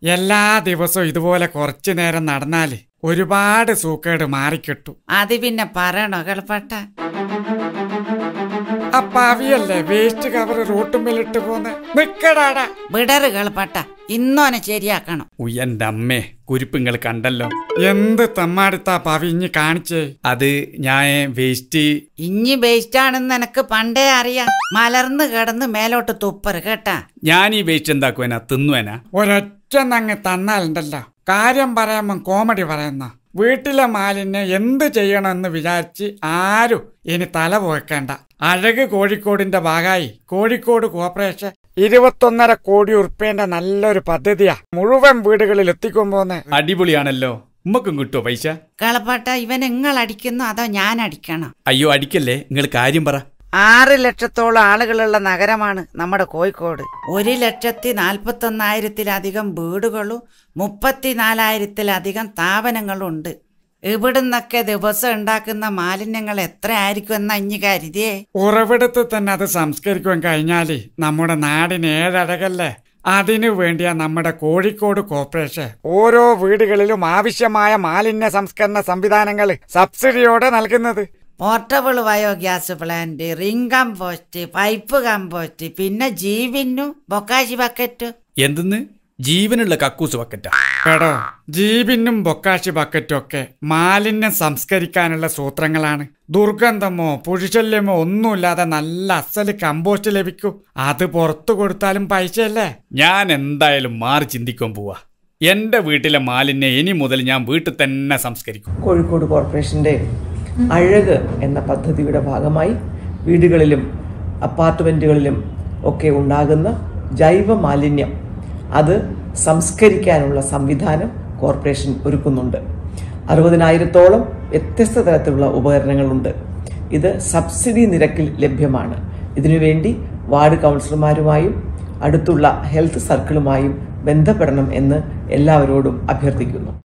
എല്ലാ ദിവസവും ഇതുപോലെ കുറച്ചു നേരം നടന്നാല് ഒരുപാട് സൂക്കേട് മാറിക്കിട്ടു അത് പിന്നെ പറയണോ കളപ്പട്ട അപ്പാവിയല്ലേ വേസ്റ്റ് കവർ റൂട്ടുമ്പിലിട്ട് പോന്ന് നിക്കടാടാ വിടറ് കളപ്പട്ട ഇന്നോനെ ശരിയാക്കണം ഉയ്യന്റെ അമ്മേ കുരിപ്പിങ്ങൾ കണ്ടല്ലോ എന്ത് തമ്മാടിത്താ പവി ഇഞ്ഞി കാണിച്ചേ അത് ഞാൻ വേസ്റ്റ് ഇഞ്ഞി ബേസ്റ്റാണെന്ന് എനക്ക് പണ്ടേ അറിയാം മലർന്ന് കിടന്ന് മേലോട്ട് തുപ്പറ് കേട്ടാ ഞാൻ ഈ വേസ്റ്റ് എന്താക്കുവേനാ തിന്നുവേനാ ഒരൊറ്റ നങ്ങ് തന്നാലുണ്ടല്ലോ കാര്യം പറയുമ്പം കോമഡി പറയുന്ന വീട്ടിലെ മാലിന്യം എന്ത് ചെയ്യണമെന്ന് വിചാരിച്ച് ആരും ഇനി തല പോക്കേണ്ട അഴക് കോഴിക്കോടിന്റെ ഭാഗമായി കോഴിക്കോട് കോർപ്പറേഷൻ ഇരുപത്തൊന്നര കോടി ഉറുപ്പ്യന്റെ നല്ലൊരു പദ്ധതിയാ മുഴുവൻ വീടുകളിൽ എത്തിക്കുമ്പോന്ന് അടിപൊളിയാണല്ലോ ഉമ്മക്കും കിട്ടുമോ പൈസ കളപ്പട്ട ഇവൻ നിങ്ങൾ അടിക്കുന്നോ അതോ ഞാൻ അടിക്കണോ അയ്യോ അടിക്കല്ലേ നിങ്ങൾ കാര്യം പറ ആറ് ലക്ഷത്തോളം ആളുകളുള്ള നഗരമാണ് നമ്മുടെ കോഴിക്കോട് ഒരു ലക്ഷത്തി നാൽപ്പത്തി ഒന്നായിരത്തിലധികം വീടുകളും മുപ്പത്തിനാലായിരത്തിലധികം സ്ഥാപനങ്ങളും ഉണ്ട് ഇവിടുന്നൊക്കെ ദിവസം ഉണ്ടാക്കുന്ന മാലിന്യങ്ങൾ എത്ര ആയിരിക്കും എന്ന ഇഞ്ഞി കരുതിയേ ഉറവിടത്തിൽ തന്നെ അത് സംസ്കരിക്കുവാൻ കഴിഞ്ഞാല് നമ്മുടെ നാടിന് ഏഴഴകല്ലേ അതിനു വേണ്ടിയാ നമ്മുടെ കോഴിക്കോട് കോർപ്പറേഷൻ ഓരോ വീടുകളിലും ആവശ്യമായ മാലിന്യ സംസ്കരണ സംവിധാനങ്ങൾ സബ്സിഡിയോടെ നൽകുന്നത് portable biogas plant ring compost pipe compost പിന്നെ ജീവിനു ബൊക്കാശി ബക്കറ്റ് എന്തെന്ന് ജീവനുള്ള കക്കൂസ് ബക്കറ്റാ എടോ ജീബിനും ബൊക്കാശി ബക്കറ്റും ഒക്കെ മാലിന്യം സംസ്കരിക്കാനുള്ള സൂത്രങ്ങളാണ് ദുർഗന്ധമോ പുരുഷല്യമോ ഒന്നുമില്ലാതെ നല്ല അസല് കമ്പോസ്റ്റ് ലഭിക്കും അത് പുറത്തു കൊടുത്താലും പൈസയല്ലേ ഞാൻ എന്തായാലും മാറി ചിന്തിക്കാൻ പോവാ എന്റെ വീട്ടിലെ മാലിന്യം ഇനി മുതൽ ഞാൻ വീട്ടിൽ തന്നെ സംസ്കരിക്കും കോഴിക്കോട് കോർപ്പറേഷൻ്റെ അഴക് എന്ന പദ്ധതിയുടെ ഭാഗമായി വീടുകളിലും അപ്പാർട്ട്മെൻറ്റുകളിലും ഒക്കെ ഉണ്ടാകുന്ന ജൈവ മാലിന്യം അത് സംസ്കരിക്കാനുള്ള സംവിധാനം കോർപ്പറേഷൻ ഒരുക്കുന്നുണ്ട് അറുപതിനായിരത്തോളം വ്യത്യസ്ത തരത്തിലുള്ള ഉപകരണങ്ങളുണ്ട് ഇത് സബ്സിഡി നിരക്കിൽ ലഭ്യമാണ് ഇതിനുവേണ്ടി വാർഡ് കൗൺസിലർമാരുമായും അടുത്തുള്ള ഹെൽത്ത് സർക്കിളുമായും ബന്ധപ്പെടണം എന്ന് എല്ലാവരോടും അഭ്യർത്ഥിക്കുന്നു